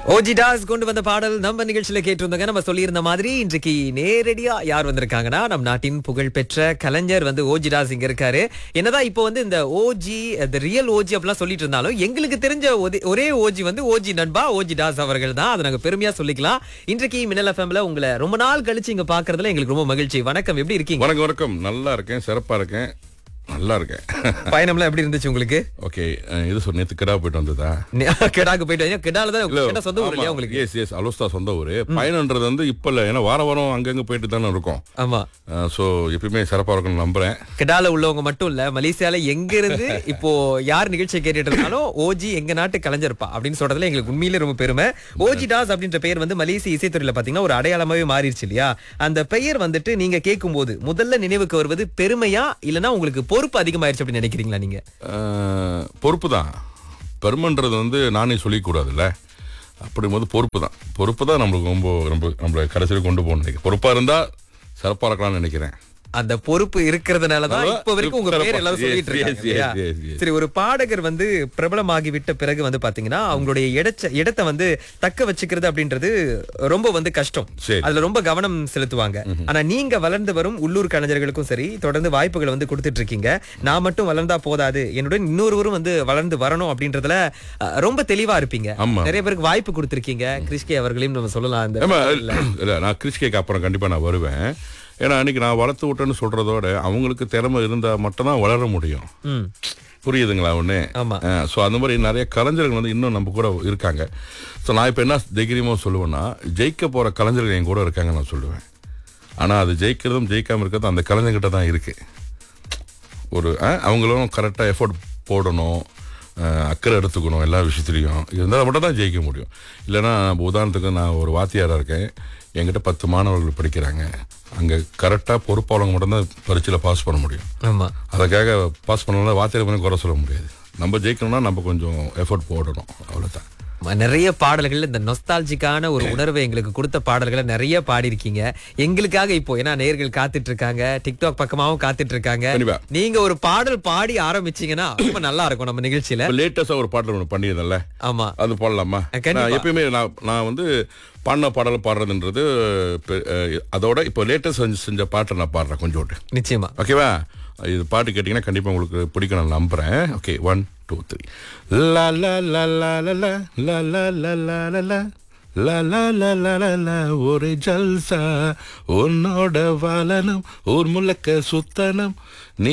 OG toss கொண்டு வந்த பாடல் நம்ம நிகழ்ச்சியில கேட்டிருந்தோங்க நம்ம சொல்லியிருந்த மாதிரி இன்றைக்கு நேரடியா யார் வந்திருக்காங்கன்னா நம் நாட்டின் புகழ்பெற்ற கலைஞர் வந்து ஓஜி டாஸ் இங்க இருக்காரு என்னதான் இப்போ வந்து இந்த ஓஜி இந்த ரியல் ஓஜி அப்படிலாம் சொல்லிட்டு இருந்தாலும் எங்களுக்கு தெரிஞ்ச ஒதே- ஒரே ஓஜி வந்து ஓஜி நண்பா ஓஜி டாஸ் அவர்கள் தான் அதை நாங்க பெருமையா சொல்லிக்கலாம் இன்றைக்கு மின்னல் எஃப்எம்ல உங்களை ரொம்ப நாள் கழிச்சு இங்க பாக்குறதுல எங்களுக்கு ரொம்ப மகிழ்ச்சி வணக்கம் எப்படி இருக்கீங்க வணக்கம் வணக்கம் நல்லா இருக்கேன் சிறப்பா இருக்கேன் நல்லா இருக்கேன் பயணம்லாம் எப்படி இருந்துச்சு உங்களுக்கு ஓகே இது சொல் நேத்து கிடா போயிட்டு வந்ததா கெடாக்கு போயிட்டு வந்தீங்க. கெடால தான் கெடா சொந்த ஊர் இல்லையா உங்களுக்கு எஸ் எஸ் அலோஸ்தா சொந்த ஊரு பயணம்ன்றது வந்து இப்ப இல்ல ஏன்னா வார வாரம் அங்கங்க போயிட்டு தானே இருக்கோம் ஆமா சோ எப்பயுமே சிறப்பா இருக்கும்னு நம்புறேன் கெடால உள்ளவங்க மட்டும் இல்ல மலேசியால எங்க இருந்து இப்போ யார் நிகழ்ச்சியை கேட்டுட்டு இருந்தாலும் ஓஜி எங்க நாட்டு கலைஞர்ப்பா அப்படின்னு சொல்றதுல எங்களுக்கு உண்மையிலே ரொம்ப பெருமை ஓஜி டாஸ் அப்படின்ற பெயர் வந்து மலேசிய இசைத்துறையில பாத்தீங்கன்னா ஒரு அடையாளமாவே மாறிடுச்சு இல்லையா அந்த பெயர் வந்துட்டு நீங்க கேட்கும்போது முதல்ல நினைவுக்கு வருவது பெருமையா இல்லனா உங்களுக்கு பொறுப்பு அதிகமாயிருச்சு அப்படின்னு நினைக்கிறீங்களா நீங்க அஹ், பொறுப்பு தான் பெருமைன்றது வந்து நானே சொல்லிக்க கூடாதுல்ல அப்படிங்கும்போது பொறுப்பு தான் பொறுப்பு தான் நம்மளுக்கு ரொம்ப ரொம்ப நம்மளை கடைசியில் கொண்டு போகணும் நினைக்கிறேன் பொறுப்பா இருந்தா சிறப்பா இருக்கலாம்னு நினைக்கிறேன் அந்த பொறுப்பு இருக்கிறதுனாலதான் அதான் இப்ப வரைக்கும் உங்க பேர் எல்லாரும் Yes, சொல்லிட்டு yes, இருக்காங்க yes, இல்லையா? yes, yes. சரி ஒரு பாடகர் வந்து பிரபலமாகி விட்ட பிறகு வந்து பாத்தீங்கன்னா அவங்களுடைய இடச்ச இடத்தை வந்து தக்க வச்சுக்கிறது அப்படின்றது ரொம்ப வந்து கஷ்டம் சரி. அதுல ரொம்ப கவனம் செலுத்துவாங்க ஆனா நீங்க வளர்ந்து வரும் உள்ளூர் கலைஞர்களுக்கும் சரி தொடர்ந்து வாய்ப்புகளை வந்து கொடுத்துட்டு இருக்கீங்க நான் மட்டும் வளர்ந்தா போதாது என்னுடன் இன்னொருவரும் வந்து வளர்ந்து வரணும் அப்படின்றதுல அஹ், ரொம்ப தெளிவா இருப்பீங்க ஆமா. நிறைய பேருக்கு வாய்ப்பு கொடுத்திருக்கீங்க கிறிஸ்கே அவர்களையும் நம்ம சொல்லலாம் அந்த ஆமா இல்ல நான் கிறிஸ்கேக்கு அப்புறம் கண்டிப்பா நான் வருவேன் ஏன்னா அன்னைக்கு நான் வளர்த்து விட்டேன்னு சொல்றதோட அவங்களுக்கு திறமை இருந்தா மட்டும்தான் வளர முடியும் ம் புரியுதுங்களா ஒண்ணு ஆமா. ஸோ அந்த மாதிரி நிறைய கலைஞர்கள் வந்து இன்னும் நம்ம கூட இருக்காங்க ஸோ நான் இப்போ என்ன தைரியமா சொல்லுவேன்னா ஜெயிக்க போற கலைஞர்கள் என் கூட இருக்காங்க நான் சொல்லுவேன் ஆனா அது ஜெயிக்கிறதும் ஜெயிக்காம இருக்கிறதும் அந்த கலைஞர்கிட்ட தான் இருக்கு ஒரு அஹ், அவங்களும் கரெக்டாக எஃபோர்ட் போடணும் அஹ், அக்கறை எடுத்துக்கணும் எல்லா விஷயத்துலையும் இருந்தால் மட்டும் தான் ஜெயிக்க முடியும் இல்லைன்னா நம்ம உதாரணத்துக்கு நான் ஒரு வாத்தியாராக இருக்கேன் என்கிட்ட பத்து மாணவர்கள் படிக்கிறாங்க அங்கே கரெக்டாக பொறுப்பாளங்க மட்டும்தான் பரீட்சையில் பாஸ் பண்ண முடியும் ஆமா அதுக்காக பாஸ் பண்ணலாம் வாத்தியார் பண்ணி குறை சொல்ல முடியாது நம்ம ஜெயிக்கணும்னா நம்ம கொஞ்சம் எஃபோர்ட் போடணும் அவ்வளோதான் ம- நிறைய பாடல்கள் இந்த நொஸ்டாலஜிக்கான ஒரு உணர்வை எங்களுக்கு கொடுத்த பாடல்களை நிறைய பாடியிருக்கீங்க எங்களுக்காக இப்போ ஏன்னா நேர்கள் காத்துட்டு இருக்காங்க டிக்டாக் பக்கமாவும் காத்துட்டு இருக்காங்க கண்டிப்பா. நீங்க ஒரு பாடல் பாடி ஆரம்பிச்சீங்கன்னா ரொம்ப நல்லா இருக்கும் நம்ம நிகழ்ச்சியில இப்போ லேட்டஸ்டாக ஒரு பாட்டு ஒன்று பண்ணியிருந்தேன்ல ஆமா அது பாடலாமா கண்டிப்பா. நான் எப்பயுமே நான் நான் வந்து பாடின பாடல் பாடுறதுன்றது பெ- அஹ், அதோட இப்போ லேட்டஸ்ட் செஞ்ச செஞ்ச பாட்டை நான் பாடுறேன் கொஞ்சோண்டு நிச்சயமா ஓகேவா இது பாட்டு கேட்டிங்கன்னா கண்டிப்பாக உங்களுக்கு பிடிக்கும் நான் நம்புகிறேன் ஓகே ஒன் டூ த்ரீ லா லா லா லா லா லா லா லா லா லா லா லா லா லா லா லா லா லா ஒரு ஜல்சா உன்னோட வாலனம் ஊர் முழக்க சுத்தனம் நீ